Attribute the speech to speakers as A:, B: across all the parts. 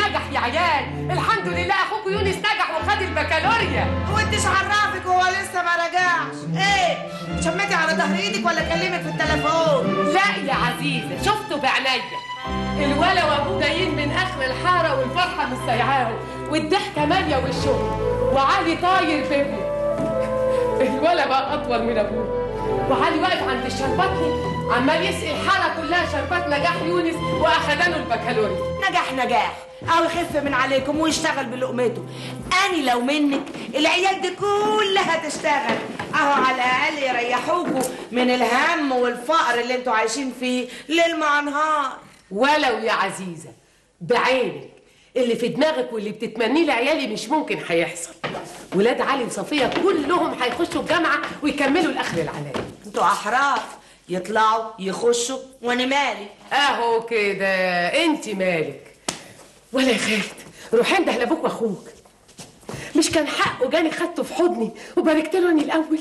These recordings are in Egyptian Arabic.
A: نجح يا عيال الحمد لله اخوكوا يونس نجح وخد البكالوريا
B: وانتش عرفك هو لسه ما رجعش ايه شمتي على ظهر ايدك ولا كلمك في التليفون
A: لا يا عزيزه شفته بعينيا الولا وابوه جايين من اخر الحاره والفرحه مش سايعاهم والضحكه ماليه وشهم وعلي طاير بابنه الولا بقى اطول من ابوه وعلي واقف عند الشرباتني عمال يسقي الحاره كلها شربات نجاح يونس واخدانه البكالوريا
B: نجاح نجاح او يخف من عليكم ويشتغل بلقمته اني لو منك العيال دي كلها تشتغل اهو على الاقل يريحوكوا من الهم والفقر اللي انتوا عايشين فيه ليل مع نهار
A: ولو يا عزيزه بعينك اللي في دماغك واللي بتتمنيه لعيالي مش ممكن هيحصل ولاد علي وصفيه كلهم هيخشوا الجامعه ويكملوا لاخر العلاج
B: انتوا احرار يطلعوا يخشوا وانا مالي
A: اهو كده انت مالك ولا يا خالد روح انده لابوك واخوك مش كان حقه جاني خدته في حضني وباركت له اني الاول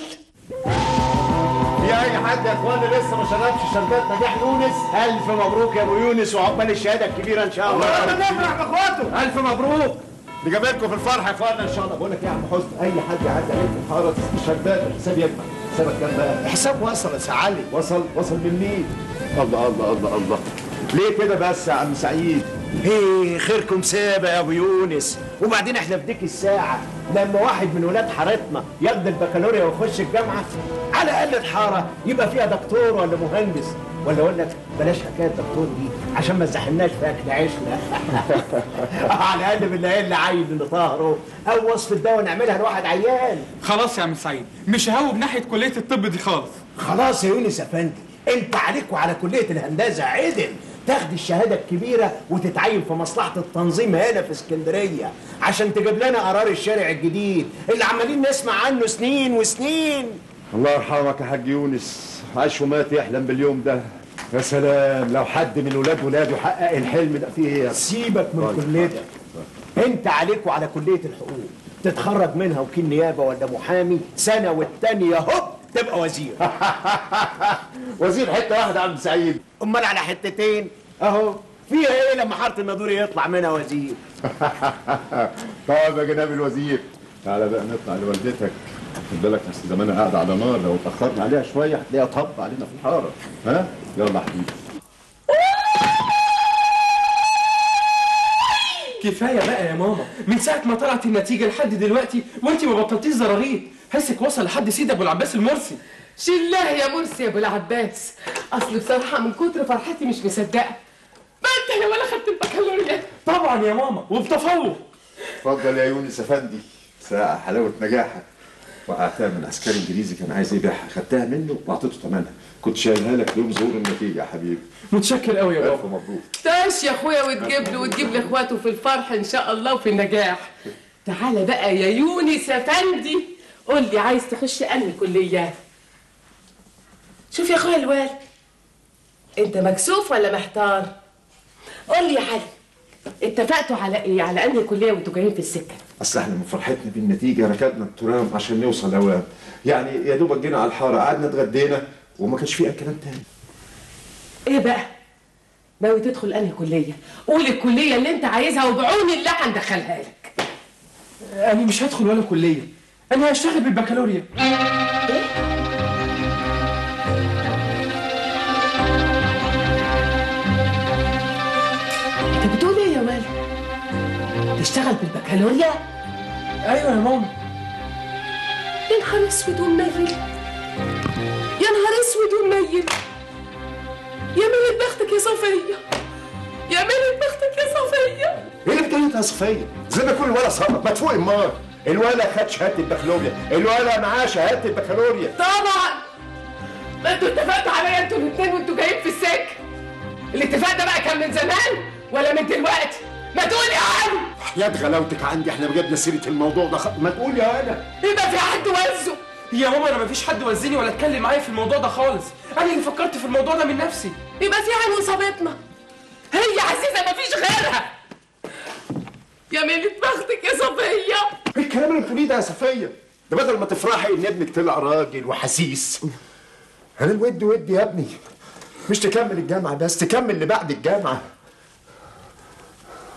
C: في اي حد يا اخوانا لسه ما شربش شربات نجاح يونس الف مبروك يا ابو يونس وعقبال الشهاده الكبيره ان شاء الله
D: الله نفرح باخواته
C: الف مبروك دي جابلكم في الفرحه يا اخوانا ان شاء الله بقول لك يا عم حسن اي حد يعدي عليك في الحاره شربات الحساب يجمع حسابك كام بقى
D: الحساب وصل يا سي علي
C: وصل وصل بالمين الله الله الله الله ليه كده بس يا عم سعيد
D: ايه خيركم سابق يا ابو يونس وبعدين احنا في ديك الساعه لما واحد من ولاد حارتنا ياخد البكالوريا ويخش الجامعه على الاقل الحاره يبقى فيها دكتور ولا مهندس ولا اقول لك بلاش حكايه دكتور دي عشان ما تزحلناش في اكل عيشنا على الاقل بنلاقي لنا عيل اللي طاهره او وصفه دواء نعملها لواحد عيان
E: خلاص يا عم سعيد مش ههوب ناحيه كليه الطب دي خالص
D: خلاص يا يونس افندي انت عليك وعلى كليه الهندسه عدل تاخد الشهاده الكبيره وتتعين في مصلحه التنظيم هنا في اسكندريه عشان تجيب لنا قرار الشارع الجديد اللي عمالين نسمع عنه سنين وسنين
C: الله يرحمك يا حاج يونس عاش ومات يحلم باليوم ده يا سلام لو حد من ولاد ولاده حقق الحلم ده فيه ايه
D: سيبك من كليتك انت عليك وعلى كليه الحقوق تتخرج منها وكيل نيابه ولا محامي سنه والتانيه هوب تبقى وزير
C: وزير حته واحده يا عم سعيد
D: امال على حتتين اهو فيها ايه لما حاره النادوري يطلع منها وزير
C: طيب يا جناب الوزير تعالى بقى نطلع لوالدتك خد بالك اصل زمانها قاعده على نار لو اتاخرنا عليها شويه هتلاقيها طب علينا في الحاره ها يلا يا حبيبي
E: كفايه بقى يا ماما من ساعه ما طلعت النتيجه لحد دلوقتي وانت ما بطلتيش زراريط حسك وصل لحد سيد ابو العباس المرسي
A: شلاه يا مرسي يا ابو العباس اصل بصراحه من كتر فرحتي مش مصدقه ما انت يا ولا خدت البكالوريا
E: طبعا يا ماما وبتفوق
C: اتفضل يا يونس افندي ساعة حلاوة نجاحك وقعتها من عسكري انجليزي كان عايز يبيعها خدتها منه واعطيته ثمنها كنت شايلها لك يوم ظهور النتيجة يا حبيبي
E: متشكر قوي يا
C: الف
E: بابا
C: مبروك
A: تعيش يا اخويا وتجيب له وتجيب لاخواته في الفرح ان شاء الله وفي النجاح تعالى بقى يا يونس افندي قول لي عايز تخش انهي كليه شوف يا اخويا الوالد انت مكسوف ولا محتار قول لي يا علي اتفقتوا على ايه على انهي كليه وانتوا جايين في السكه
C: اصل احنا من فرحتنا بالنتيجة ركبنا الترام عشان نوصل اوام يعني يا دوبك جينا على الحارة قعدنا اتغدينا وما كانش فيه اي كلام تاني
A: ايه بقى ناوي تدخل انهي كليه قول الكليه اللي انت عايزها وبعون الله هندخلها لك
E: انا مش هدخل ولا كليه انا هشتغل بالبكالوريا
A: انت بتقول ايه يا ولد تشتغل بالبكالوريا
E: ايوه يا ماما
A: يا نهار اسود ومنيل يا نهار اسود ومنيل يا ميلة بختك يا صفية يا ميلة بختك يا صفية
C: ايه اللي بتقولي يا صفية؟ زي ما يكون الولا سقط ما تفوق النار الولا خد شهادة البكالوريا الولا معاه شهادة البكالوريا
A: طبعا ما انتوا اتفقتوا عليا انتوا الاثنين وانتوا جايين في السكة الاتفاق ده بقى كان من زمان ولا من دلوقتي ما تقول يا علي
C: يا غلاوتك عندي احنا جبنا سيرة الموضوع ده خ... ما تقول يا انا
A: يبقى في حد وزه
E: يا ماما انا مفيش حد وزني ولا اتكلم معايا في الموضوع ده خالص انا اللي فكرت في الموضوع ده من نفسي
A: يبقى في عين وصابتنا هي عزيزة مفيش غيرها يا ميلة بختك يا صفية
C: ايه الكلام اللي بتقوليه ده يا صفية؟ ده بدل ما تفرحي ان ابنك طلع راجل وحسيس انا الود ودي يا ابني مش تكمل الجامعة بس تكمل اللي بعد الجامعة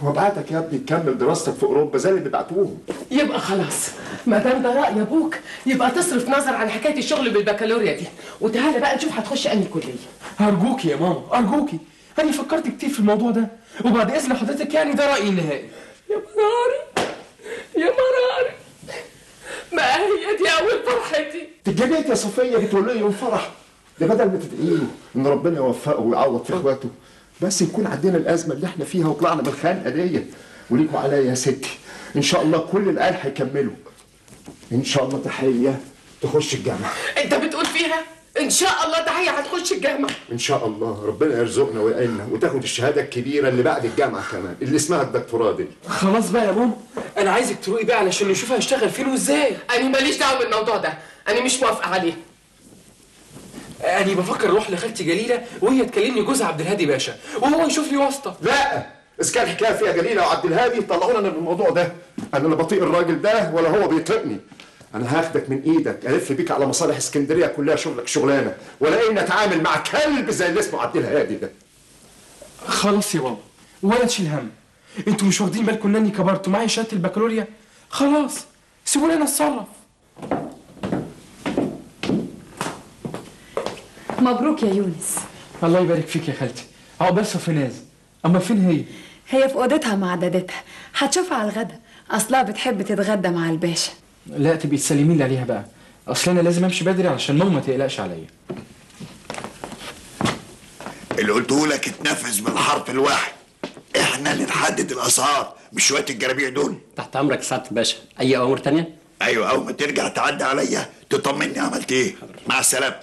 C: وابعتك يا ابني تكمل دراستك في اوروبا زي اللي بيبعتوهم
A: يبقى خلاص ما دام ده راي ابوك يبقى تصرف نظر عن حكايه الشغل بالبكالوريا دي وتعالى بقى نشوف هتخش انهي كليه
E: ارجوكي يا ماما ارجوكي انا فكرت كتير في الموضوع ده وبعد اذن حضرتك يعني ده رايي النهائي
A: يا مراري يا مراري ما هي دي اول فرحتي
C: تتجنيت يا صفيه بتقول لي يوم فرح ده بدل ما تدعي له ان ربنا يوفقه ويعوض في اخواته بس يكون عندنا الازمه اللي احنا فيها وطلعنا من الخنقه دي وليكوا عليا يا ستي ان شاء الله كل العيال هيكملوا ان شاء الله تحيه تخش الجامعه
A: انت بتقول فيها ان شاء الله ده هي هتخش الجامعه
C: ان شاء الله ربنا يرزقنا ويعيننا وتاخد الشهاده الكبيره اللي بعد الجامعه كمان اللي اسمها الدكتوراه دي
E: خلاص بقى يا ماما انا عايزك تروقي بقى علشان نشوف هشتغل فين وازاي
A: انا ماليش دعوه بالموضوع ده انا مش موافقه عليه
E: انا بفكر اروح لخالتي جليله وهي تكلمني جوز عبد الهادي باشا وهو يشوف لي واسطه
C: لا اذا كان الحكايه فيها جليله وعبد الهادي طلعونا من الموضوع ده انا لا بطيق الراجل ده ولا هو بيطيقني انا هاخدك من ايدك الف بيك على مصالح اسكندريه كلها شغلك شغلانه ولا اني اتعامل مع كلب زي اللي اسمه عبد الهادي ده
E: خلاص يا بابا ولا تشيل هم انتوا مش واخدين بالكم انني كبرت ومعايا شهاده البكالوريا خلاص سيبوني انا اتصرف
F: مبروك يا يونس
E: الله يبارك فيك يا خالتي عقبال صفيناز اما فين هي
F: هي في اوضتها مع دادتها هتشوفها على الغدا اصلها بتحب تتغدى مع الباشا
E: لا تبقي تسلمي لي عليها بقى اصل انا لازم امشي بدري علشان ماما ما تقلقش عليا
G: اللي قلته لك اتنفذ بالحرف الواحد احنا اللي نحدد الاسعار مش شويه الجرابيع دول
H: تحت امرك يا سعاده الباشا اي اوامر تانية
G: ايوه اول ما ترجع تعدي عليا تطمني عملت ايه مع السلامه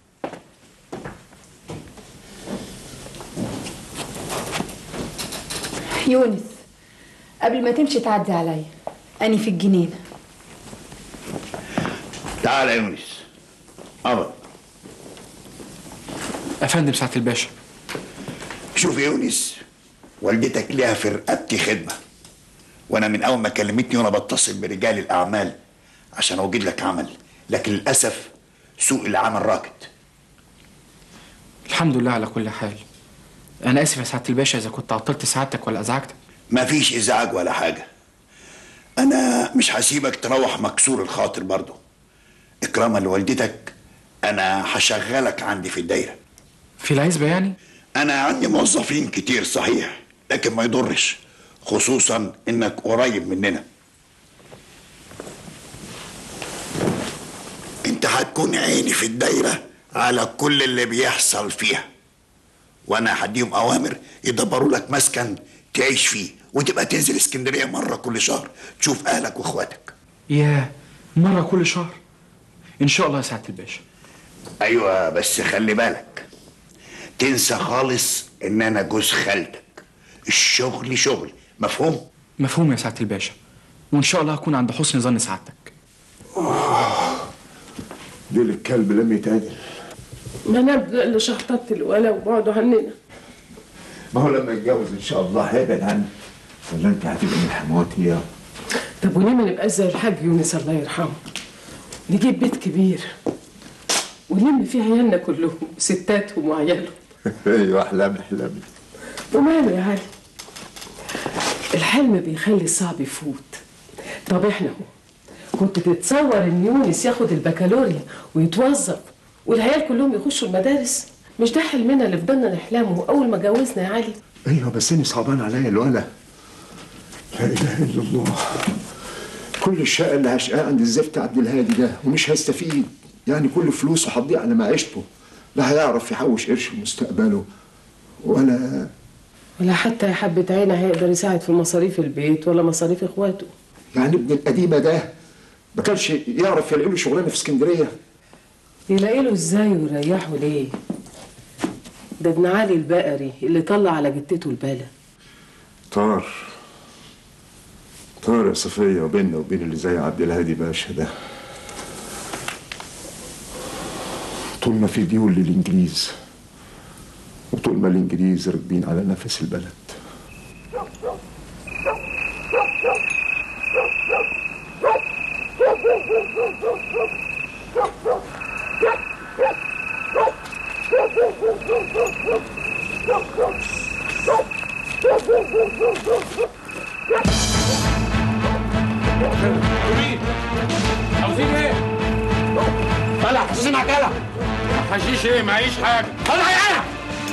F: يونس قبل ما تمشي تعدي عليا اني في الجنينه
G: تعال يا يونس اقعد
E: افندم سعاده الباشا
G: شوف يا يونس والدتك ليها في رقبتي خدمه وانا من اول ما كلمتني وانا بتصل برجال الاعمال عشان اوجد لك عمل لكن للاسف سوق العمل راكد
E: الحمد لله على كل حال انا اسف يا سعاده الباشا اذا كنت عطلت سعادتك ولا ازعجتك
G: مفيش ازعاج ولا حاجه انا مش هسيبك تروح مكسور الخاطر برضه اكراما لوالدتك انا هشغلك عندي في الدايره
E: في العزبه يعني
G: انا عندي موظفين كتير صحيح لكن ما يضرش خصوصا انك قريب مننا انت هتكون عيني في الدايره على كل اللي بيحصل فيها وانا هديهم اوامر يدبروا لك مسكن تعيش فيه وتبقى تنزل اسكندريه مره كل شهر تشوف اهلك واخواتك
E: ياه مره كل شهر ان شاء الله يا سعاده الباشا
G: ايوه بس خلي بالك تنسى خالص ان انا جوز خالتك الشغل شغل مفهوم
E: مفهوم يا سعاده الباشا وان شاء الله هكون عند حسن ظن سعادتك
C: دول الكلب لم يتعدل
A: ما انا اللي شخططت الولا وبعدوا عننا
C: ما هو لما يتجوز ان شاء الله هيبعد عني ولا انت هتبقى من حماتي يا
A: طب وليه ما نبقاش زي الحاج يونس الله يرحمه نجيب بيت كبير ونلم فيه عيالنا كلهم ستاتهم وعيالهم
C: ايوه احلامي احلامي
A: وماله يا علي الحلم بيخلي الصعب يفوت طب احنا اهو كنت تتصور ان يونس ياخد البكالوريا ويتوظف والعيال كلهم يخشوا المدارس مش ده حلمنا اللي فضلنا نحلمه اول ما جوزنا يا علي
C: ايوه بس اني صعبان عليا الولا لا اله الا الله كل الشقه اللي هشقاه عند الزفت عبد الهادي ده ومش هيستفيد يعني كل فلوسه هتضيع على معيشته لا هيعرف يحوش قرش لمستقبله ولا
A: ولا حتى يا حبة عينه هيقدر يساعد في مصاريف البيت ولا مصاريف اخواته
C: يعني ابن القديمه ده ما كانش يعرف يلاقي له شغلانه في اسكندريه
A: يلاقي له ازاي ويريحه ليه ده ابن علي البقري اللي طلع على جدته البلا
C: طار طار يا صفية وبيننا وبين اللي زي عبد الهادي باشا ده طول ما في ديون للإنجليز وطول ما الإنجليز راكبين على نفس البلد
E: عاوزين ايه؟
D: طلع حسوسي معاك يلا
E: حشيش ايه معيش حاجه
D: طلع يلا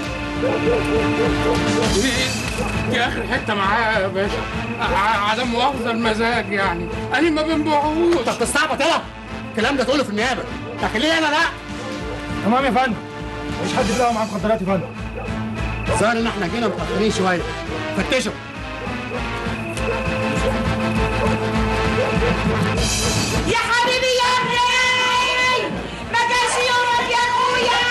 E: دي اخر حته معاه يا باشا ع- عدم مؤاخذه المزاج يعني انا ما بنبيعوش
D: انت بتستعبط يلا الكلام ده تقوله في النيابه لكن ليه انا لا
I: تمام يا فندم مش حد بيلاقي معاه مخدرات يا فندم
D: ظاهر ان احنا جينا متاخرين شويه فتشوا
B: يا حبيبي يا ابني ما جاش يومك يا اخويا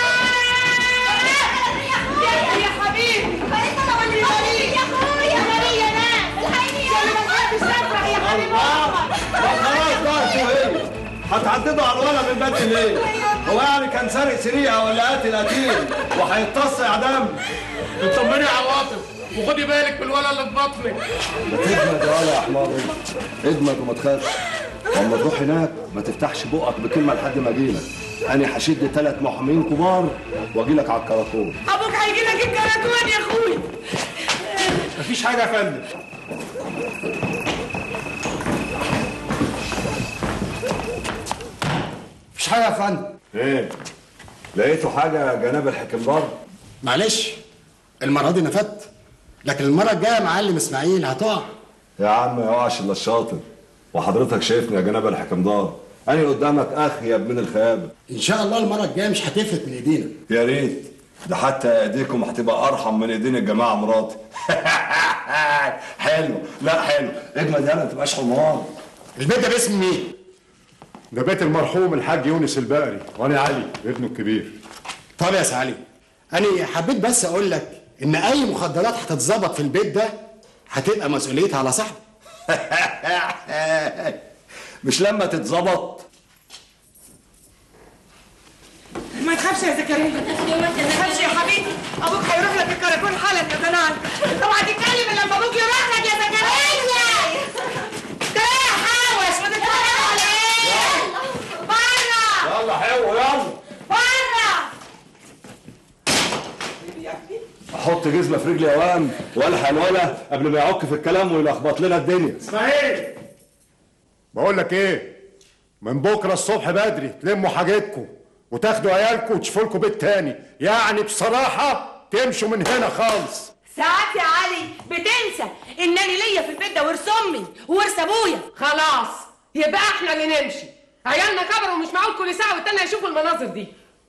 B: يا يا حبيبي يا حبيبي يا اخويا يا غالي يا ناس الحقيني يا اللي ما تحبش تفرح يا حبيبي امك
J: خلاص بقى انتوا ايه؟ هتعددوا على الولد من بدري ليه؟ هو يعني كان سارق سريعه ولا قاتل قتيل وهيتص اعدام؟
E: اطمني يا عواطف وخدي بالك من الولد اللي في بطنك
J: ما تجمد يا ولا يا حمار انت اجمد وما تخافش اما تروح هناك ما تفتحش بقك بكلمه لحد ما اجيلك انا هشد ثلاث محامين كبار واجي لك على الكراكون
B: ابوك هيجي لك الكراكون يا اخويا
J: مفيش حاجه يا فندم مفيش حاجه يا فندم ايه لقيتوا حاجه يا جناب الحكمدار
D: معلش المره دي نفدت لكن المره الجايه يا معلم اسماعيل هتقع
J: يا عم ما يقعش الا الشاطر وحضرتك شايفني يا جناب الحكمدار انا قدامك اخيب من الخيابه
D: ان شاء الله المره الجايه مش هتفلت من ايدينا
J: يا ريت ده حتى ايديكم هتبقى ارحم من ايدين الجماعه مراتي حلو لا حلو اجمد يلا ما تبقاش حمار
D: البيت ده باسم مين
C: ده بيت المرحوم الحاج يونس البقري وانا علي ابنه الكبير
D: طب يا سعالي انا حبيت بس اقول لك ان اي مخدرات هتتظبط في البيت ده هتبقى مسؤوليتها على صاحبه
J: مش لما تتظبط
B: ما تخافش يا زكريا ما تخافش يا حبيبي ابوك هيروح لك الكراكون حالا يا جنان اوعى تتكلم الا لما ابوك يروح لك يا زكريا زكريا حاوش ما تتكلم على ايه بره
J: يلا حلو يلا
B: بره
J: احط جزمه في رجلي يا وام والحق الولا قبل ما يعك في الكلام ويلخبط لنا الدنيا
C: اسماعيل بقول لك ايه من بكره الصبح بدري تلموا حاجتكم وتاخدوا عيالكم وتشوفوا لكم بيت تاني يعني بصراحه تمشوا من هنا خالص
B: ساعات يا علي بتنسى انني ليا في البيت ده ورث امي وورث ابويا
A: خلاص يبقى احنا اللي نمشي عيالنا كبروا ومش معقول كل ساعه والتانيه يشوفوا المناظر دي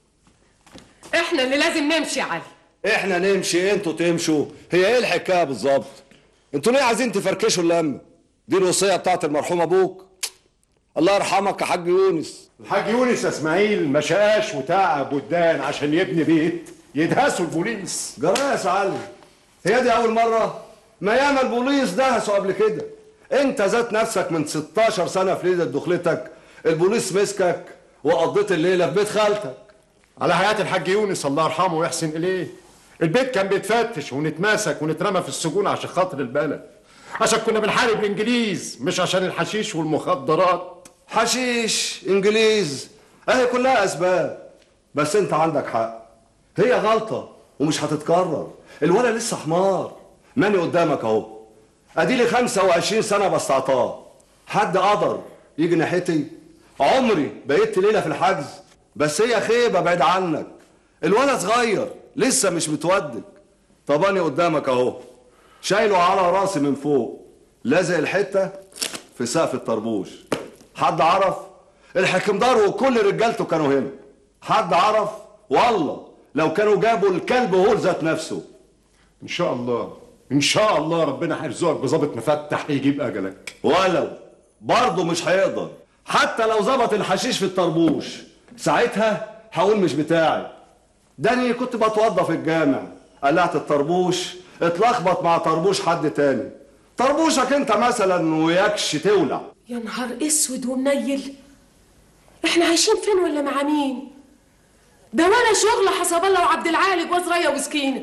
A: احنا اللي لازم نمشي يا علي
J: احنا نمشي انتوا تمشوا هي ايه الحكايه بالظبط انتوا ليه عايزين تفركشوا اللمه دي الوصيه بتاعت المرحوم ابوك الله يرحمك يا حاج يونس
C: الحاج يونس يا اسماعيل ما شقاش وتعب ودان عشان يبني بيت يدهسوا البوليس
J: جراس علي هي دي اول مره ما ياما البوليس دهسوا قبل كده انت ذات نفسك من 16 سنه في ليله دخلتك البوليس مسكك وقضيت الليله في بيت خالتك
C: على حياة الحاج يونس الله يرحمه ويحسن إليه البيت كان بيتفتش ونتماسك ونترمى في السجون عشان خاطر البلد عشان كنا بنحارب الإنجليز مش عشان الحشيش والمخدرات
J: حشيش انجليز اهي كلها اسباب بس انت عندك حق هي غلطه ومش هتتكرر الولد لسه حمار ماني قدامك اهو اديلي 25 سنه بستعطاه حد قدر يجي ناحيتي عمري بقيت ليله في الحجز بس هي خيبه بعيد عنك الولد صغير لسه مش متودك طب انا قدامك اهو شايله على راسي من فوق لازق الحته في سقف الطربوش حد عرف الحكمدار وكل رجالته كانوا هنا حد عرف والله لو كانوا جابوا الكلب هو ذات نفسه
C: إن شاء الله إن شاء الله ربنا هيرزقك بظابط مفتح يجيب أجلك
J: ولو برضه مش هيقدر حتى لو ظبط الحشيش في الطربوش ساعتها هقول مش بتاعي داني كنت بتوضى في الجامع قلعت الطربوش اتلخبط مع طربوش حد تاني طربوشك انت مثلا وياكش تولع
A: يا نهار اسود ومنيل احنا عايشين فين ولا مع مين ده ولا شغل حسب الله وعبد العالي جواز ريا وسكينه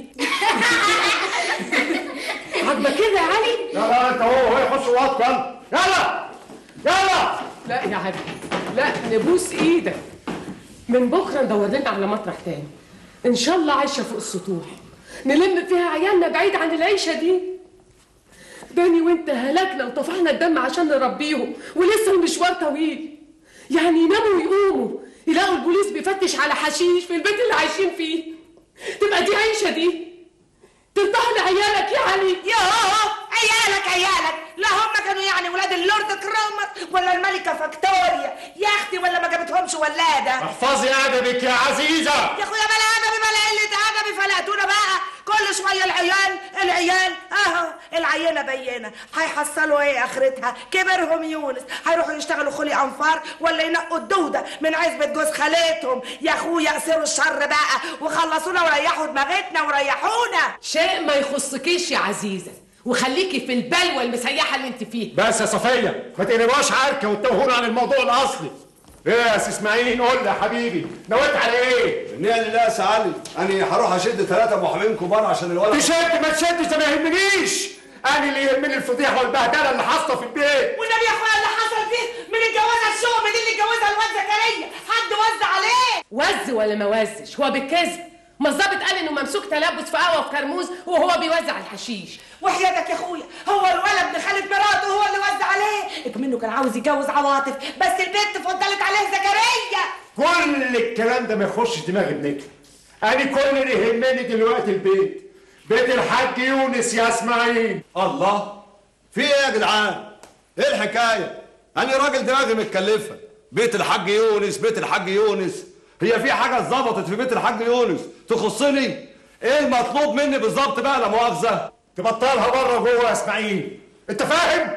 A: عاجبك كده يا علي
C: لا لا أنت هو هو يخش وقت يلا يلا يلا
A: لا يا علي لا نبوس ايدك من بكره ندور لنا على مطرح تاني ان شاء الله عايشه فوق السطوح نلم فيها عيالنا بعيد عن العيشه دي داني وانت هلكنا وطفحنا الدم عشان نربيهم ولسه المشوار طويل يعني يناموا ويقوموا يلاقوا البوليس بيفتش على حشيش في البيت اللي عايشين فيه تبقى دي عيشه دي ترتاح لعيالك يا علي
B: يوه عيالك عيالك لا هم كانوا يعني ولاد اللورد كرومر ولا الملكه فاكتوريا يا اختي ولا ما جابتهمش ولاده
D: احفظي ادبك يا عزيزه
B: يا اخويا بلا ادبي بلا قله ادبي فلقتونا بقى كل شويه العيال العيال اهو العينه بينه هيحصلوا ايه اخرتها كبرهم يونس هيروحوا يشتغلوا خلي انفار ولا ينقوا الدوده من عزبه جوز خالتهم يا اخويا اقصروا الشر بقى وخلصونا وريحوا دماغتنا وريحونا
A: شيء ما يخصكيش يا عزيزه وخليكي في البلوه المسيحه اللي انت فيها
D: بس يا صفيه ما تقلبوش عركه وتوهونا عن الموضوع الاصلي ايه يا سي اسماعيل قول لي يا حبيبي نويت على ايه؟
J: نية لله يا علي انا هروح اشد ثلاثة محامين كبار عشان الولد
D: تشد ما تشدش ده ما يهمنيش انا اللي يهمني الفضيحه والبهدله اللي حاصله في البيت
B: والنبي يا اخويا اللي حصل فيه من الجوازه الشؤم دي اللي اتجوزها الواد زكريا حد وزع عليه
A: وز ولا ما وزش هو بالكذب ما الظابط قال انه ممسوك تلبس في قهوه في كرموز وهو بيوزع الحشيش
B: وحياتك يا اخويا هو الولد ابن خالة مراته هو اللي وزع عليه اكمنه كان عاوز يتجوز عواطف بس البنت فضلت عليه زكريا
D: كل الكلام ده ما يخش دماغ ابنتي انا كل اللي يهمني دلوقتي البيت بيت الحاج يونس يا اسماعيل
J: الله في ايه يا جدعان ايه الحكايه انا راجل دماغي متكلفه بيت الحاج يونس بيت الحاج يونس هي في حاجه اتظبطت في بيت الحاج يونس تخصني ايه المطلوب مني بالظبط بقى لا مؤاخذه
D: تبطلها بره جوه يا اسماعيل انت فاهم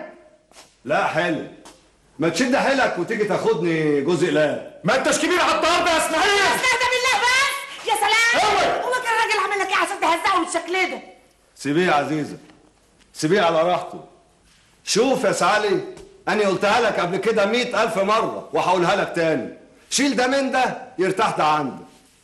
J: لا حلو ما تشد حيلك وتيجي تاخدني جزء لا
D: ما انتش كبير على الطرد يا اسماعيل
B: استهدى بالله بس يا سلام هو كان راجل عمل لك ايه عشان تهزقه بالشكل ده
J: سيبيه يا عزيزه سيبيه على راحته شوف يا سعالي انا قلتها لك قبل كده مئة الف مرة وهقولها لك تاني شيل ده من ده يرتاح ده عنده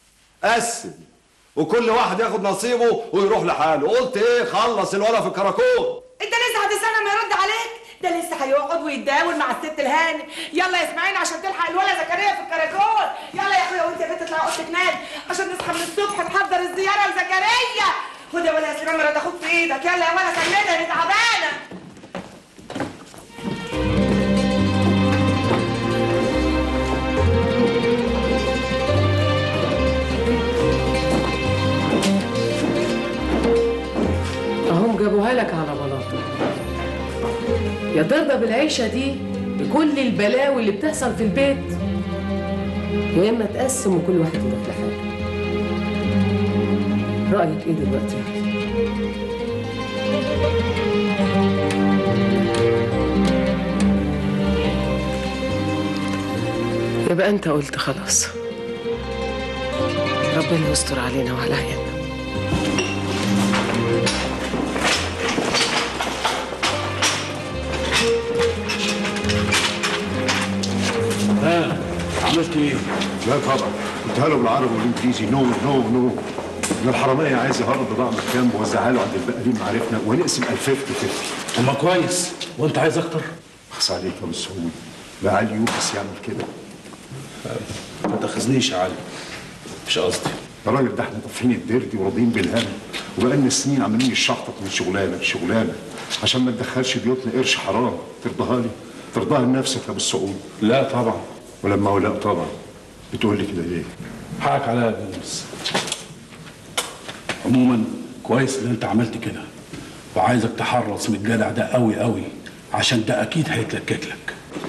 J: قسم وكل واحد ياخد نصيبه ويروح لحاله قلت ايه خلص الولا في الكراكون
B: انت لسه هتستنى ما يرد عليك ده لسه هيقعد ويتداول مع الست الهاني يلا يا اسماعيل عشان تلحق الولا زكريا في الكراكون يلا يا اخويا وانت يا بنت اطلعي اوضتك نام عشان نصحى من الصبح نحضر الزياره لزكريا خد يا ولا يا سليمان مرات اخوك في ايدك يلا يا ولا سندها انا تعبانه
A: اهم جابوها لك على بلاطه يا ترضى بالعيشه دي بكل البلاوي اللي بتحصل في البيت يا اما تقسم وكل واحد يروح لحاله رايك ايه دلوقتي يا علي؟ يبقى انت قلت خلاص ربنا يستر علينا وعلى عيالنا
C: ها عملت ايه؟ لا طبعا قلتها له بالعربي والانجليزي نو نو نو ان الحرامية عايز يهرب بضاعة من كام ووزعها له عند البقالين معرفنا ونقسم 50 50
I: طب ما كويس وانت عايز اكتر؟
C: اخص عليك يا ابو السعود لا علي يوبس يعمل كده
I: ما تاخذنيش يا علي مش قصدي
C: يا راجل ده احنا طافحين الدردي وراضيين بالهم وبقالنا سنين عمالين نشحطط من شغلانه لشغلانه عشان ما تدخلش بيوتنا قرش حرام ترضاها لي ترضاها لنفسك يا ابو السعود
I: لا طبعا
C: ولما هو لا طبعا بتقول لي كده ليه؟
I: حقك عليا يا يونس عموما كويس ان انت عملت كده وعايزك تحرص من الجدع ده قوي قوي عشان ده اكيد هيتلكك لك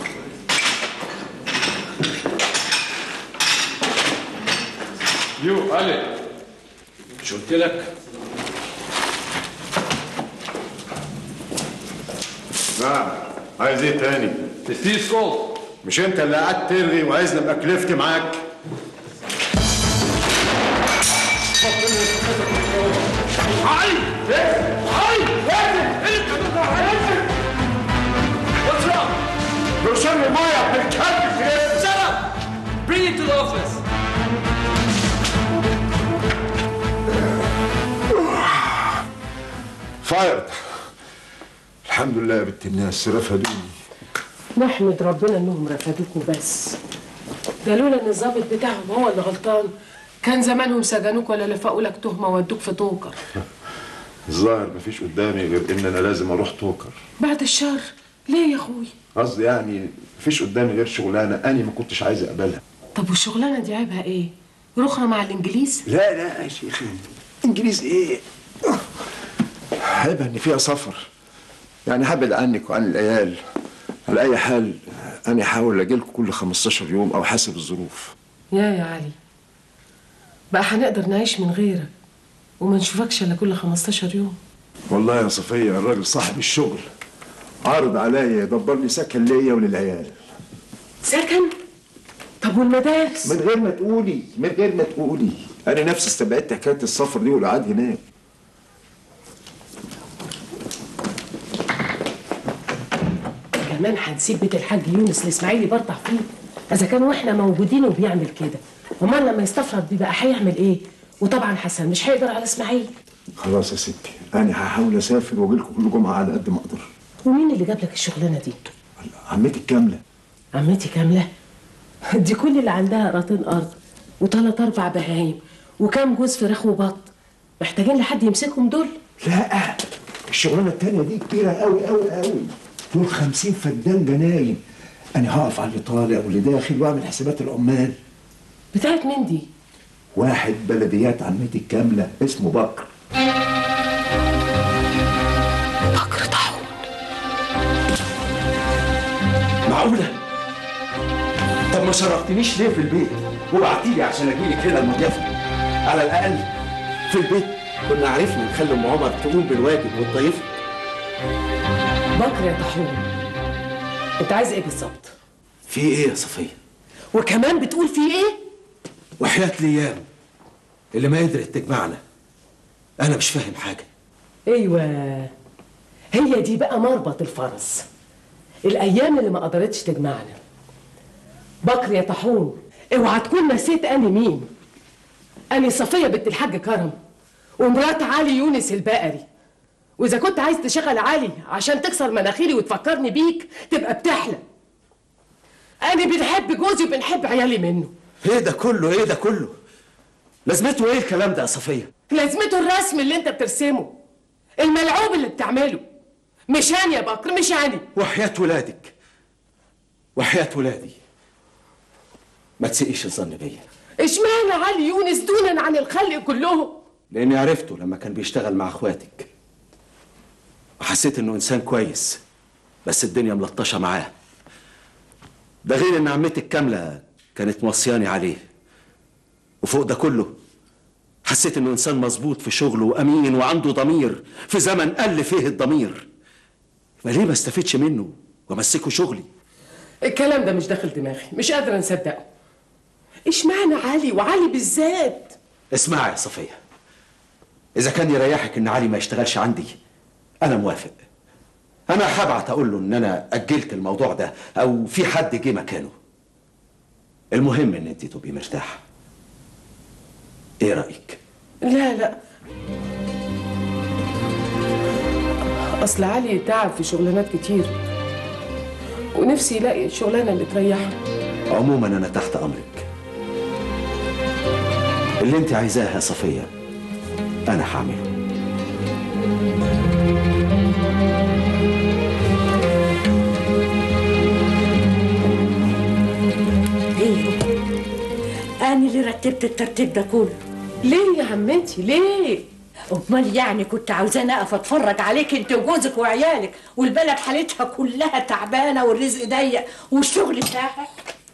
E: يو علي
I: مش قلت لك
C: نعم عايز ايه تاني؟
I: تستيس كولد
C: مش انت اللي قعدت ترغي وعايزني ابقى كلفت معاك
I: علي علي انت What's wrong?
C: برشام المايه بالكلب كده
I: Shut up! Bring it to the office.
C: فايرد الحمد لله يا بنت الناس رفدوني
A: نحمد ربنا انهم رفضوكوا بس ده لولا ان الظابط بتاعهم هو اللي غلطان كان زمانهم سجنوك ولا لفقوا لك تهمه ودوك في طوكر
K: الظاهر مفيش قدامي غير ان انا لازم اروح توكر
A: بعد الشر ليه يا اخوي
K: قصدي يعني مفيش قدامي غير شغلانه انا ما كنتش عايز اقبلها
A: طب والشغلانه دي عيبها ايه رخرة مع الانجليز
C: لا لا يا شيخ انجليز ايه عيبها ان فيها سفر يعني هبعد عنك وعن العيال على اي حال انا هحاول اجي لكم كل 15 يوم او حسب الظروف
A: يا يا علي بقى هنقدر نعيش من غيرك وما نشوفكش الا كل 15 يوم
C: والله يا صفيه الراجل صاحب الشغل عارض عليا يدبر لي سكن ليا وللعيال
A: سكن طب والمدارس
C: من غير ما تقولي من غير ما تقولي انا نفسي استبعدت حكايه السفر دي والقعاد هناك
A: كمان هنسيب بيت الحاج يونس الاسماعيلي برطع فيه اذا كان واحنا موجودين وبيعمل كده امال لما يستفرد بيه بقى هيعمل ايه وطبعا حسن مش هيقدر على اسماعيل
C: خلاص يا ستي انا هحاول اسافر واجي لكم كل جمعه على قد ما اقدر
A: ومين اللي جاب لك الشغلانه دي
C: عمتي الكامله
A: عمتي كامله دي كل اللي عندها قراطين ارض وثلاث اربع بهايم وكام جوز فراخ وبط محتاجين لحد يمسكهم دول
C: لا الشغلانه التانيه دي كبيره قوي قوي قوي دول 50 فدان جناين انا هقف على اللي طالع واللي داخل واعمل حسابات العمال
A: بتاعت مين دي
C: واحد بلديات عمتي الكامله اسمه بكر
A: بكر طاحون
D: معقولة؟ طب ما شرفتنيش ليه في البيت؟ وبعتيلي عشان اجيلك هنا المضيافة على الأقل في البيت كنا عرفنا نخلي أم عمر تقوم بالواجب وتضيفك
A: بكر يا طاحون انت عايز ايه بالظبط
D: في إيه يا صفية؟
A: وكمان بتقول في ايه
D: وحياة ليام اللي ما قدرت تجمعنا أنا مش فاهم حاجة
A: ايوه هي دي بقى مربط الفرس الايام اللي ما قدرتش تجمعنا بكر يا طاحون اوعى تكون نسيت اني مين اني صفيه بنت الحاج كرم ومرات علي يونس البقري واذا كنت عايز تشغل علي عشان تكسر مناخيري وتفكرني بيك تبقى بتحلم انا بنحب جوزي وبنحب عيالي منه
D: إيه ده كله إيه ده كله؟ لازمته إيه الكلام ده يا صفية؟
A: لازمته الرسم اللي انت بترسمه الملعوب اللي بتعمله مش انا يا بكر مش انا
D: وحياة ولادك وحياة ولادي ما تسيئيش الظن بيا
A: اشمعنى علي يونس دونا عن الخلق كلهم
D: لاني عرفته لما كان بيشتغل مع اخواتك وحسيت انه انسان كويس بس الدنيا ملطشه معاه ده غير ان عمتك كامله كانت موصياني عليه وفوق ده كله حسيت انه انسان مظبوط في شغله وامين وعنده ضمير في زمن قل فيه الضمير يبقى ليه ما استفدش منه وامسكه شغلي
A: الكلام ده مش داخل دماغي مش قادره نصدقه اشمعنى علي وعلي بالذات
D: اسمعي يا صفيه اذا كان يريحك ان علي ما يشتغلش عندي انا موافق انا هبعت اقول له ان انا اجلت الموضوع ده او في حد جه مكانه المهم ان انت تبقي مرتاحه ايه رايك
A: لا لا اصل علي تعب في شغلانات كتير ونفسي يلاقي الشغلانه اللي تريحه
D: عموما انا تحت امرك اللي انت عايزاه يا صفيه انا هعمله
L: ايه انا اللي رتبت الترتيب ده كله
A: ليه يا عمتي ليه
L: امال يعني كنت عاوزاني اقف اتفرج عليك انت وجوزك وعيالك والبلد حالتها كلها تعبانه والرزق ضيق والشغل ساحق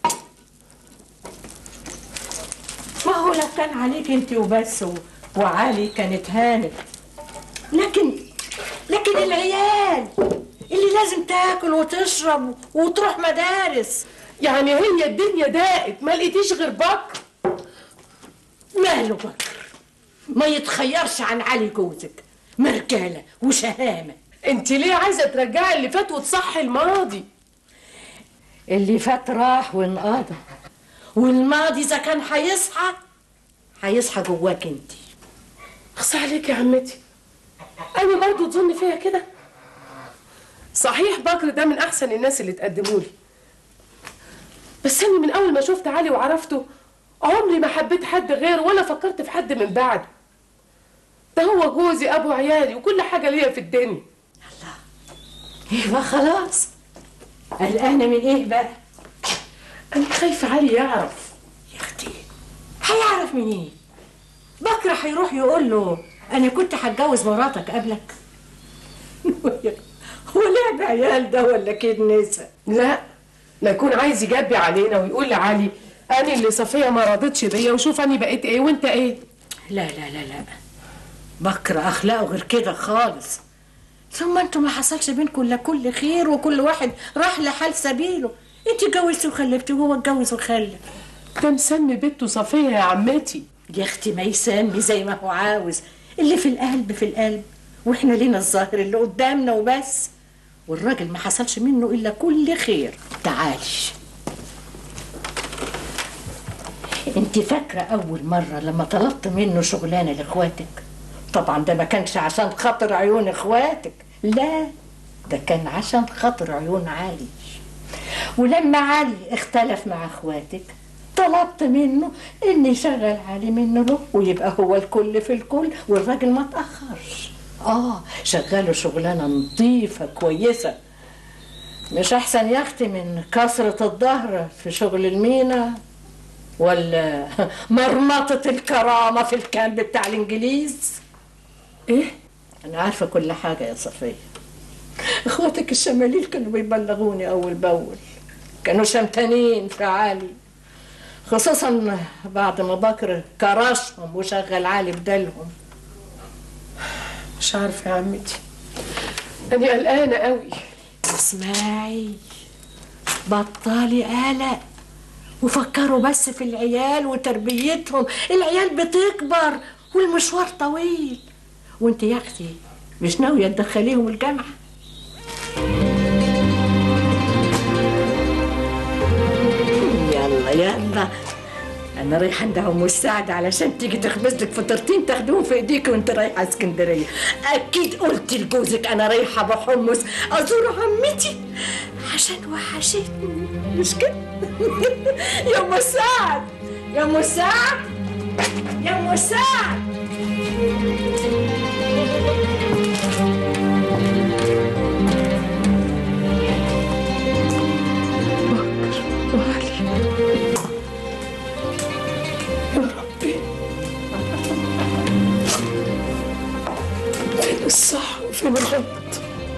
L: ما هو لو كان عليك انت وبس و... وعلي كانت هانت لكن لكن العيال اللي لازم تاكل وتشرب وتروح مدارس
A: يعني هي الدنيا ضاقت ما لقيتيش غير بكر
L: ماله بكر ما يتخيرش عن علي جوزك مرجاله وشهامه
A: انت ليه عايزه ترجعي اللي فات وتصحي الماضي
L: اللي فات راح وانقضى والماضي اذا كان هيصحى هيصحى جواك انت
A: اخصى عليك يا عمتي انا برضه تظن فيا كده صحيح بكر ده من احسن الناس اللي تقدموا لي بس انا من اول ما شفت علي وعرفته عمري ما حبيت حد غيره ولا فكرت في حد من بعده ده هو جوزي ابو عيالي وكل حاجه ليا في الدنيا
L: ايه بقى خلاص قلقانه من ايه بقى
A: انا خايفه علي يعرف
L: يا اختي هيعرف من ايه بكره هيروح يقول له انا كنت هتجوز مراتك قبلك هو لعب عيال ده ولا كنسه
A: لا لا يكون عايز يجبي علينا ويقول لعلي انا اللي صفيه ما رضتش بيا وشوف انا بقيت ايه وانت ايه
L: لا لا لا لا بكره اخلاقه غير كده خالص ثم انتوا ما حصلش بينكم الا كل خير وكل واحد راح لحال سبيله انت اتجوزتي وخلفتي وهو اتجوز وخلف
A: ده مسمي بنته صفيه يا عمتي
L: يا اختي ما يسمي زي ما هو عاوز اللي في القلب في القلب واحنا لينا الظاهر اللي قدامنا وبس والراجل ما حصلش منه الا كل خير تعالي انت فاكره اول مره لما طلبت منه شغلانه لاخواتك طبعا ده ما كانش عشان خاطر عيون اخواتك لا ده كان عشان خاطر عيون علي ولما علي اختلف مع اخواتك طلبت منه ان يشغل علي منه له ويبقى هو الكل في الكل والراجل ما تاخرش اه شغله شغلانه نظيفه كويسه مش احسن يا اختي من كثره الظهر في شغل المينا ولا مرمطه الكرامه في الكامب بتاع الانجليز ايه انا عارفه كل حاجه يا صفيه اخواتك الشماليل كانوا بيبلغوني اول باول كانوا شمتانين في علي خصوصا بعد ما بكر كرشهم وشغل علي بدلهم
A: مش عارفه يا عمتي انا قلقانه قوي
L: اسمعي بطلي قلق وفكروا بس في العيال وتربيتهم العيال بتكبر والمشوار طويل وانت يا اختي مش ناويه تدخليهم الجامعه يلا يلا انا رايحه عند ام السعد علشان تيجي تخبز لك فطرتين تاخدوهم في ايديك وانت رايحه اسكندريه اكيد قلت لجوزك انا رايحه بحمص ازور عمتي عشان وحشتني مش كده يا ام السعد يا ام السعد يا ام السعد
A: فين الصح وفين الغلط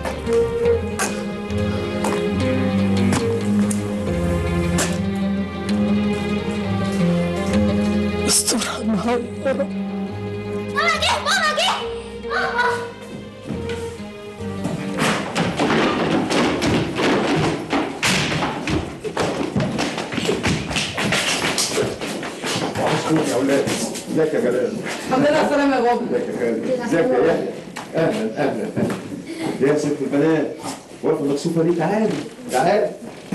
A: استرها معايا يا رب
M: ماما جه ماما جه ماما
C: وحشتوني يا اولاد ازيك يا جلال
A: الحمد لله على السلامه يا بابا
C: ازيك يا خالد ازيك يا يحيى اهلا اهلا اهلا يا ست البنات واقفه مكسوفه ليه تعالي تعالي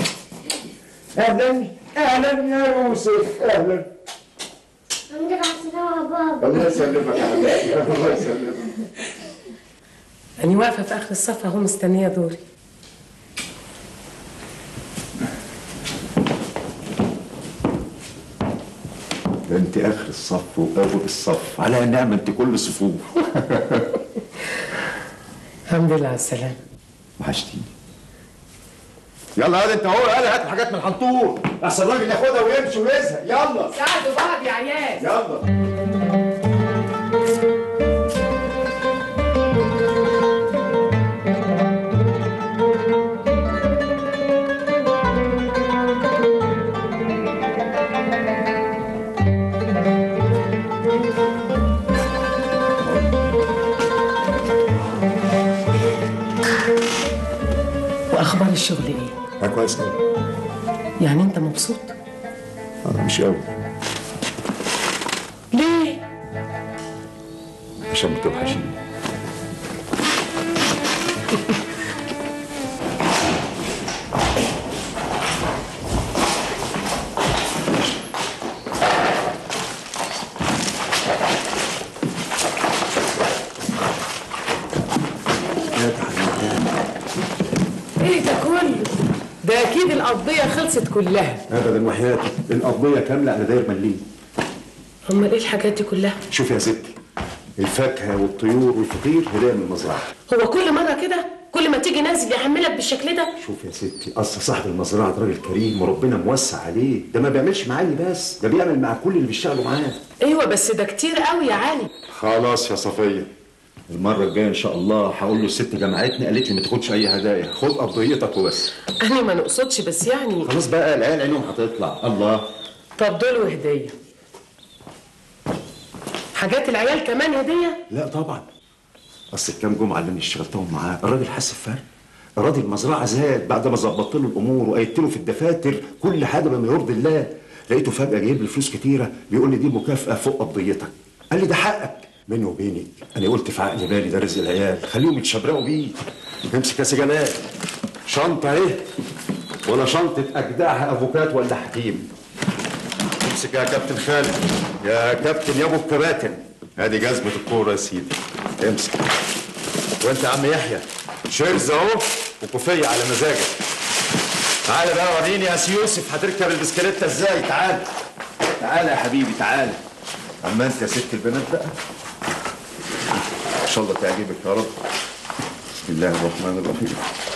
C: اهلا اهلا يا يوسف اهلا
M: الحمد لله على السلامة يا بابا
C: الله يسلمك يا حبيبي الله يسلمك
A: أنا واقفة في آخر الصف أهو مستنية دوري
C: ده انت اخر الصف واول الصف على نعمه انت كل الصفوف
A: الحمد لله على السلامة
C: وحشتيني يلا يلا انت اهو يلا هات الحاجات من الحنطور احسن الراجل ياخدها ويمشي ويزهق يلا
A: ساعدوا بعض يا عيال
C: يلا
A: وأخبار الشغل إيه؟
C: اه كويس قوي
A: يعني أنت مبسوط؟
C: انا مش قوي
A: ليه؟
C: عشان بتوحشيني
A: إيه ده كله؟ ده أكيد القضية خلصت كلها
C: ابدا وحياتي القضيه كامله انا داير مليم
A: أمال إيه الحاجات دي كلها؟
C: شوفي يا ستي الفاكهه والطيور والفطير هدايا من المزرعه
A: هو كل مره كده كل ما تيجي نازل يحملك بالشكل ده
C: شوف يا ستي اصل صاحب المزرعه ده راجل كريم وربنا موسع عليه ده ما بيعملش معايا بس ده بيعمل مع كل اللي بيشتغلوا معاه
A: ايوه بس ده كتير قوي يا علي
C: خلاص يا صفيه المره الجايه ان شاء الله هقول له الست جمعتني قالت لي ما تاخدش اي هدايا خد قضيتك وبس
A: انا ما نقصدش بس يعني
C: خلاص بقى العيال عينهم هتطلع الله
A: طب دول وهديه حاجات العيال كمان هديه
C: لا طبعا اصل الكام جمعه اللي انا اشتغلتهم معاه الراجل حس بفرق الراجل المزرعه زاد بعد ما ظبطت له الامور وقيدت له في الدفاتر كل حاجه بما يرضي الله لقيته فجاه جايب لي فلوس كتيره بيقول لي دي مكافاه فوق قضيتك قال لي ده حقك بيني وبينك انا قلت في عقلي بالي ده رزق العيال خليهم يتشبرقوا بيه امسك يا سي جمال شنطه اهي ولا شنطه اجدعها افوكات ولا حكيم امسك يا كابتن خالد يا كابتن يا ابو الكباتن ادي جزمه الكوره يا سيدي امسك وانت يا عم يحيى شيرز اهو وكوفيه على مزاجك تعالى بقى وريني يا سي يوسف هتركب البسكليته ازاي تعالى تعالى يا حبيبي تعالى اما انت يا ست البنات بقى ان شاء الله تعجبك يا رب بسم الله الرحمن الرحيم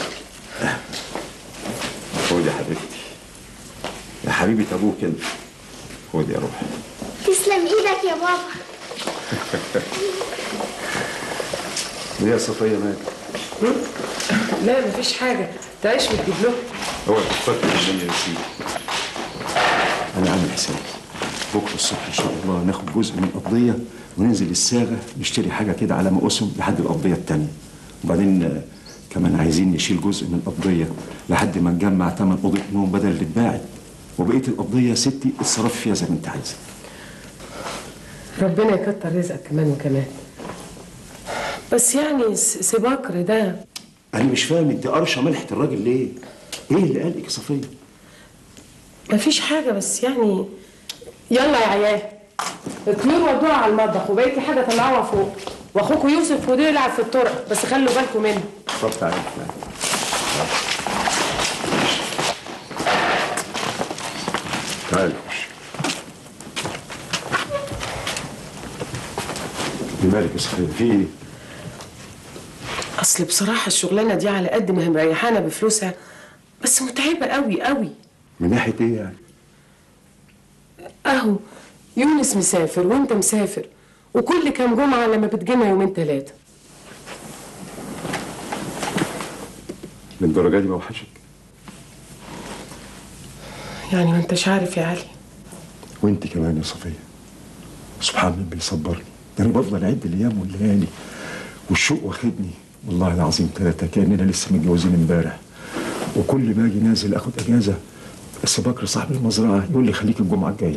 C: خد يا حبيبتي يا حبيبه ابوك انت خد يا روحي
M: تسلم ايدك يا بابا
C: ليه يا صفيه مالك
A: لا مفيش حاجه تعيش وتجيب له
C: هو تفكر الدنيا يا سيدي انا عامل حسابي بكره الصبح ان شاء الله ناخد جزء من القضيه وننزل الساغه نشتري حاجه كده على مقاسم لحد القضيه التانيه وبعدين آه، كمان عايزين نشيل جزء من القضيه لحد ما نجمع تمن اوضه نوم بدل اللي اتباعت وبقيه القضيه يا ستي اتصرف فيها زي ما انت عايزه
A: ربنا يكتر رزقك كمان وكمان بس يعني س- سي بكر ده
C: انا مش فاهم انت قرشه ملحه الراجل ليه ايه اللي قالك يا صفيه
A: مفيش حاجه بس يعني يلا يا عيال الطيور ودوها على المطبخ وبقيتي حاجه طلعوها فوق واخوكوا يوسف وديه يلعب في الطرق بس خلوا بالكم منه
C: طب تعالى تعالى. تعالى خش في مالك يا صفيه في ايه
A: اصل بصراحه الشغلانه دي على قد ما هي مريحانا بفلوسها بس متعبه قوي قوي
C: من ناحيه ايه يعني
A: اهو يونس مسافر وانت مسافر وكل كام جمعه لما بتجينا يومين ثلاثه
C: للدرجه دي بوحشك
A: يعني ما انتش عارف يا علي
C: وانت كمان يا صفيه سبحان من بيصبرني ده انا بفضل اعد الايام والليالي والشوق واخدني والله العظيم ثلاثه كاننا لسه متجوزين امبارح وكل ما اجي نازل اخد اجازه بس بكر صاحب المزرعه يقول لي خليك الجمعه الجايه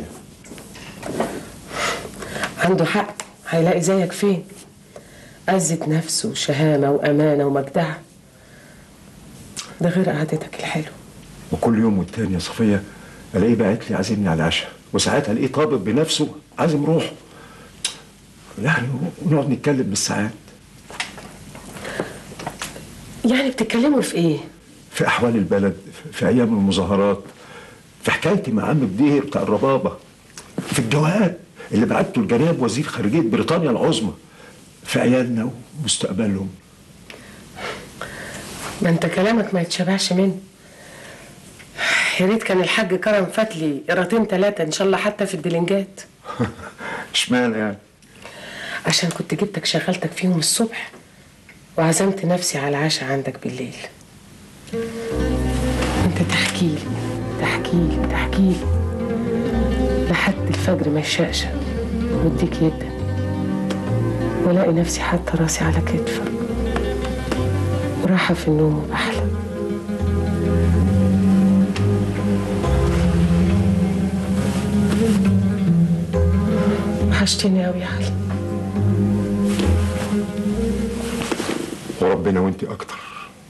A: عنده حق هيلاقي زيك فين عزة نفس وشهامة وأمانة ومجدعة ده غير قعدتك الحلوة
C: وكل يوم والتاني يا صفيه الاقيه باعت لي عازمني على العشاء وساعات الاقيه طابب بنفسه عازم روحه يعني ونقعد نتكلم بالساعات
A: يعني بتتكلموا في ايه؟
C: في احوال البلد في ايام المظاهرات في حكايتي مع عم بدير بتاع الربابه في الجواب اللي بعته لجناب وزير خارجيه بريطانيا العظمى في عيالنا ومستقبلهم
A: ما انت كلامك ما يتشبعش منه يا ريت كان الحاج كرم فات لي قيرتين ثلاثة إن شاء الله حتى في الدلنجات
C: اشمعنى يعني
A: عشان كنت جبتك شغلتك فيهم الصبح وعزمت نفسي على العشاء عندك بالليل انت تحكي لي تحكي لي تحكي لي لحد الفجر ما يشقشق واديك يدا والاقي نفسي حاطه راسي على كتفك وراحه في النوم وبحلم وحشتني قوي يا علي
C: وربنا وانت اكتر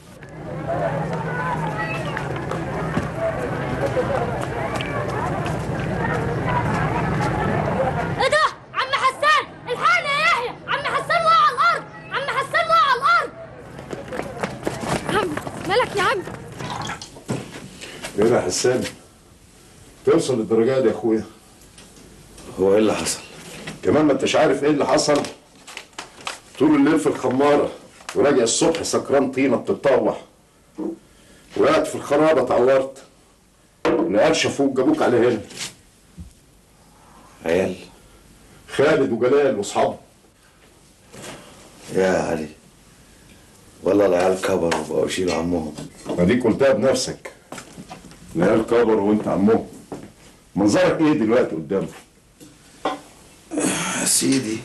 M: ايه ده عم حسان الحقني يا يحيى عم حسان وقع على الارض عم حسان وقع على الارض عم مالك يا عم
C: ايه يا حسان توصل للدرجه دي يا اخويا
J: هو ايه اللي حصل؟
C: كمان ما انتش عارف ايه اللي حصل طول الليل في الخمارة وراجع الصبح سكران طينة بتتطوح وقعت في الخرابة اتعورت العيال شافوك جابوك على هنا
J: عيال
C: خالد وجلال واصحابه
J: يا علي والله العيال كبروا وبقوا يشيلوا عمهم
C: اديك قلتها بنفسك العيال كبروا وانت عمهم منظرك ايه دلوقتي قدامك
J: يا سيدي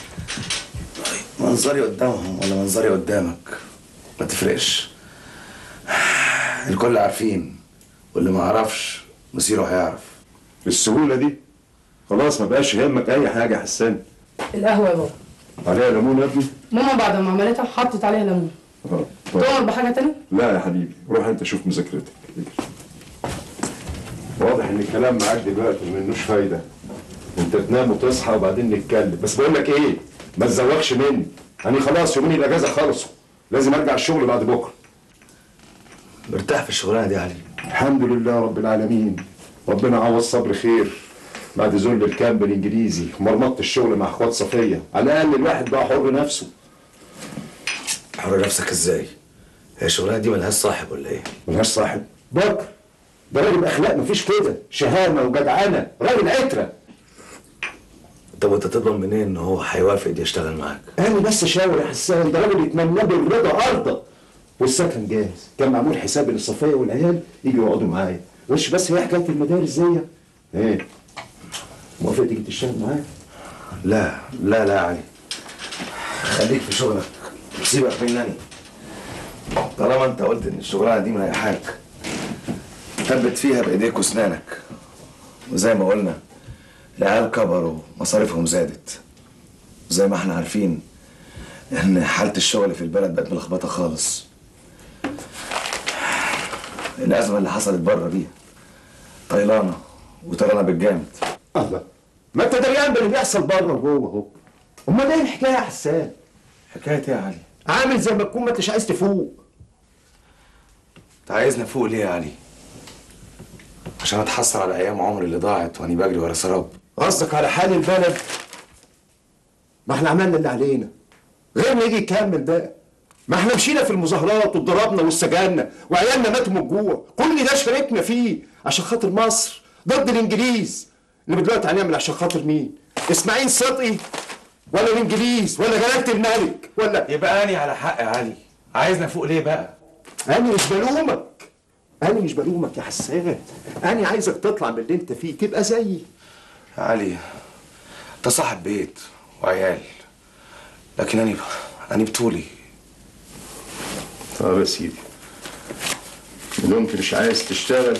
J: منظري قدامهم ولا منظري قدامك ما تفرقش الكل عارفين واللي ما عرفش مصيره هيعرف
C: بالسهولة دي خلاص ما بقاش يهمك اي حاجة يا حسان
N: القهوة يا بابا
C: عليها ليمون يا ابني
N: ماما بعد ما عملتها حطت عليها ليمون
C: آه، طيب.
N: تؤمر بحاجة تانية؟
C: لا يا حبيبي روح انت شوف مذاكرتك واضح ان الكلام معاك دلوقتي منوش فايده انت تنام وتصحى وبعدين نتكلم بس بقول لك ايه ما تزوقش مني انا خلاص يومين الاجازه خلصوا لازم ارجع الشغل بعد بكره
J: مرتاح في الشغلانه دي يا علي
C: الحمد لله رب العالمين ربنا عوض صبر خير بعد ذل الكامب الانجليزي ومرمطه الشغل مع اخوات صفيه على الاقل الواحد بقى حر نفسه
J: حر نفسك ازاي هي الشغلانه دي ملهاش صاحب ولا ايه
C: ملهاش صاحب بكر ده راجل اخلاق مفيش كده شهامه وجدعانه راجل عتره
J: طب وانت تضمن منين ان هو هيوافق دي يشتغل معاك
C: انا بس شاور يا حسان ده راجل يتمنى بالرضا ارضى والسكن جاهز كان معمول حسابي للصفيه والعيال يجوا يقعدوا معايا وش بس هي حكايه المدارس دي ايه موافق تيجي تشتغل معايا
J: لا لا لا يا علي خليك في شغلك سيبك منني طالما انت قلت ان الشغلانه دي مريحاك ثبت فيها بايديك واسنانك وزي ما قلنا العيال كبروا مصاريفهم زادت زي ما احنا عارفين ان حاله الشغل في البلد بقت ملخبطه خالص الازمه اللي حصلت بره دي طيلانه وطيرانه بالجامد
C: الله ما انت دريان باللي بيحصل بره وجوه اهو امال ايه الحكايه يا حسان
J: حكايه ايه يا علي
C: عامل زي ما تكون ما انتش عايز تفوق
J: انت عايزني افوق ليه يا علي عشان اتحسر على ايام عمري اللي ضاعت واني بجري ورا سراب
C: قصدك على حال البلد ما احنا عملنا اللي علينا غير ما يجي يكمل بقى ما احنا مشينا في المظاهرات واتضربنا واستجالنا وعيالنا ماتوا من الجوع كل ده شاركنا فيه عشان خاطر مصر ضد الانجليز اللي دلوقتي هنعمل عشان خاطر مين اسماعيل صدقي ولا الانجليز ولا جلاله الملك ولا
J: يبقى اني على حق يا علي عايزني افوق ليه بقى
C: انا مش بلومك انا مش بلومك يا حسان انا عايزك تطلع من اللي انت فيه تبقى زيي
J: يا علي انت صاحب بيت وعيال لكن اني اني بطولي
C: طب يا سيدي لو انت مش عايز تشتغل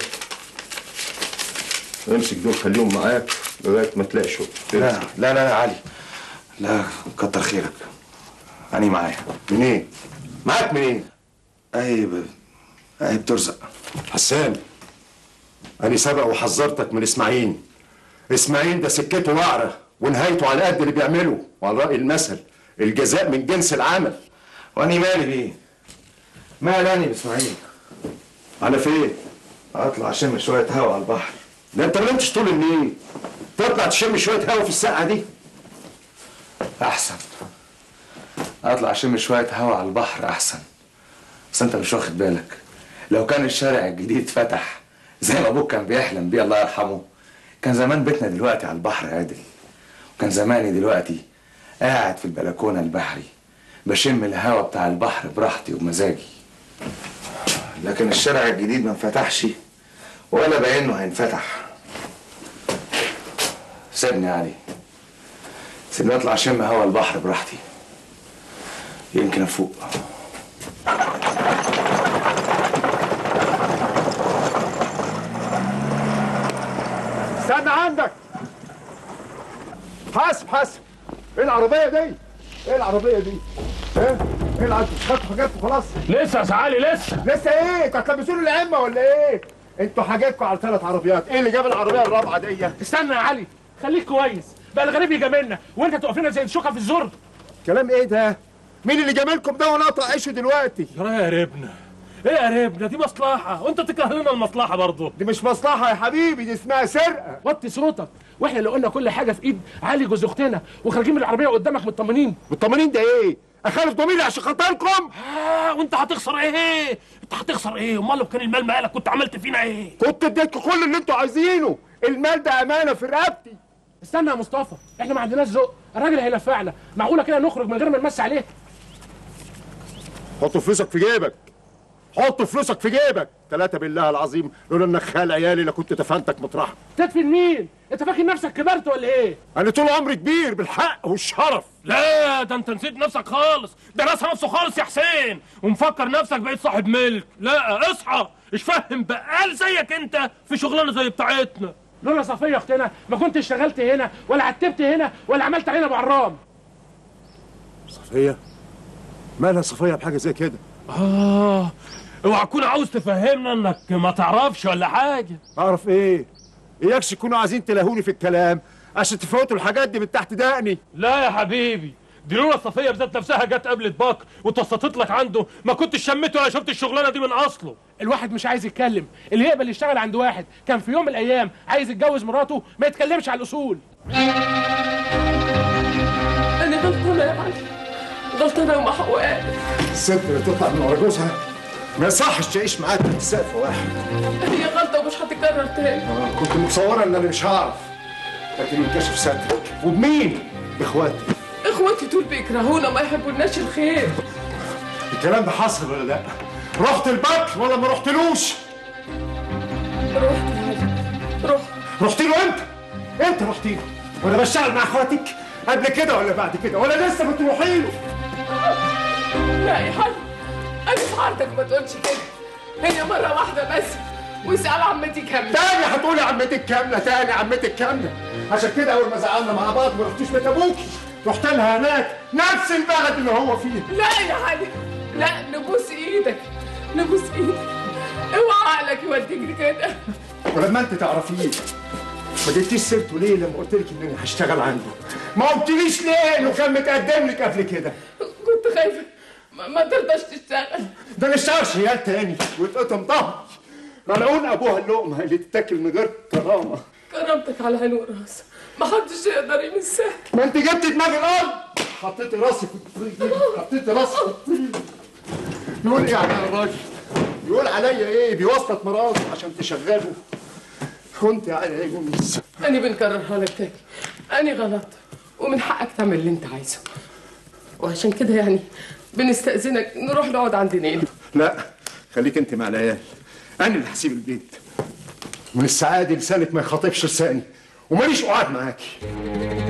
C: امسك دول خليهم معاك لغايه ما تلاقي شغل
J: لا لا لا لا يا علي لا كتر خيرك اني معايا
C: منين؟ معاك منين؟
J: اهي ب... اهي بترزق
C: حسان أنا سبق وحذرتك من إسماعيل إسماعيل ده سكته وعرة ونهايته على قد اللي بيعمله وعلى رأي المثل الجزاء من جنس العمل
J: واني مالي بيه مال اني باسماعيل
C: على فين؟
J: اطلع اشم شويه هوا على البحر
C: ده انت ما نمتش طول الليل تطلع تشم شويه هوا في الساعه دي
J: احسن اطلع اشم شويه هوا على البحر احسن بس انت مش واخد بالك لو كان الشارع الجديد فتح زي ما ابوك كان بيحلم بيه الله يرحمه كان زمان بيتنا دلوقتي على البحر عادل وكان زماني دلوقتي قاعد في البلكونه البحري بشم الهوا بتاع البحر براحتي ومزاجي لكن الشارع الجديد ما انفتحش ولا باين انه هينفتح سيبني يا علي سيبني اطلع اشم هوا البحر براحتي يمكن افوق
C: استنى عندك حاسب حاسب ايه العربيه دي؟ ايه العربيه دي؟ ايه؟ ايه العربيه؟ خدتوا حاجاتكم خلاص؟
E: لسه يا سعالي لسه
C: لسه ايه؟ انتوا هتلبسوني العمه ولا ايه؟ انتوا حاجاتكم على ثلاث عربيات، ايه اللي جاب العربيه الرابعه دي؟
E: استنى يا علي خليك كويس بقى الغريب يجاملنا وانت تقفلنا زي الشوكه في الزر
C: كلام ايه ده؟ مين اللي جاملكم ده وانا اقطع عيشه دلوقتي؟
E: يا قريبنا ايه يا قريبنا دي مصلحه وانت تكره لنا المصلحه برضه
C: دي مش مصلحه يا حبيبي دي اسمها سرقه
E: وطي صوتك واحنا اللي قلنا كل حاجه في ايد علي جوز اختنا وخارجين من العربيه قدامك مطمنين
C: مطمنين ده ايه اخالف ضميري عشان خاطركم
E: آه وانت هتخسر ايه انت هتخسر ايه امال لو كان المال مالك كنت عملت فينا ايه
C: كنت اديتكم كل اللي انتوا عايزينه المال ده امانه في رقبتي
E: استنى يا مصطفى احنا ما عندناش ذوق الراجل هينفعنا معقوله كده نخرج من غير ما نمسي عليه
C: حط فلوسك في جيبك حط فلوسك في جيبك ثلاثة بالله العظيم لولا انك خال عيالي لكنت دفنتك مطرحك
E: تدفن مين انت فاكر نفسك كبرت ولا ايه
C: انا طول عمري كبير بالحق والشرف
E: لا ده انت نسيت نفسك خالص ده ناسي نفسه خالص يا حسين ومفكر نفسك بقيت صاحب ملك لا اصحى مش فاهم بقال زيك انت في شغلانه زي بتاعتنا لولا صفيه اختنا ما كنتش اشتغلت هنا ولا عتبت هنا ولا عملت علينا بعرام
C: صفية مالها صفية بحاجة زي كده
E: اه اوعى تكون عاوز تفهمنا انك ما تعرفش ولا حاجه
C: اعرف ايه اياكش تكونوا عايزين تلهوني في الكلام عشان تفوتوا الحاجات دي من تحت دقني
E: لا يا حبيبي دي لولا صفيه بذات نفسها جت قابلت بكر واتوسطت لك عنده ما كنتش شمته ولا شفت الشغلانه دي من اصله الواحد مش عايز يتكلم اللي يقبل يشتغل عند واحد كان في يوم من الايام عايز يتجوز مراته ما يتكلمش على الاصول
A: انا غلطانه يا علي غلطانه ومحقوقه
C: الست اللي تطلع من ورا جوزها ما يصحش تعيش معاك في سقف واحد
A: هي غلطه ومش هتتكرر تاني
C: آه، كنت متصورة ان انا مش هعرف لكن انكشف سترك وبمين؟ باخواتي
A: اخواتي دول بيكرهونا ما يحبولناش الخير
C: الكلام ده حصل ولا لا؟ رحت البك ولا ما رحتلوش؟
A: رحت يا علي رحت
C: رحت له انت؟ انت رحت له وانا بشتغل مع اخواتك قبل كده ولا بعد كده ولا لسه بتروحي له؟
A: لا يا حاج انا في عرضك ما تقولش كده هي مره واحده بس واسال عمتي كامله
C: تاني هتقولي عمتك كامله تاني عمتك كامله عشان كده اول ما زعلنا مع بعض ما رحتوش بيت ابوكي رحت لها هناك نفس البلد اللي هو فيه
A: لا يا علي لا نبوس ايدك نبوس ايدك اوعى عقلك يوديك كده
C: ولما انت تعرفيه ما جبتيش سيرته ليه لما قلت لك اني هشتغل عنده ما قلتليش ليه انه كان متقدم لك قبل كده
A: كنت خايفه ما, ما ترضاش تشتغل
C: ده انا اشتغل شيال تاني واتقطم ظهري ملعون ابوها اللقمه اللي تتاكل من غير كرامه
A: كرامتك على عين وراسه ما حدش يقدر يمسها
C: ما انت جبت دماغ الارض حطيت راسي في الطين حطيت راسي في الطين يقول ايه على الراجل يقول عليا ايه بيوسط مراته عشان تشغله كنت على ايه يونس
A: أنا بنكررها لك تاني أنا غلط ومن حقك تعمل اللي أنت عايزه وعشان كده يعني بنستأذنك نروح نقعد عند نينا
C: لا خليك انت مع العيال انا اللي هسيب البيت من السعاده لسانك ما يخاطبش لساني وماليش قعاد معاكي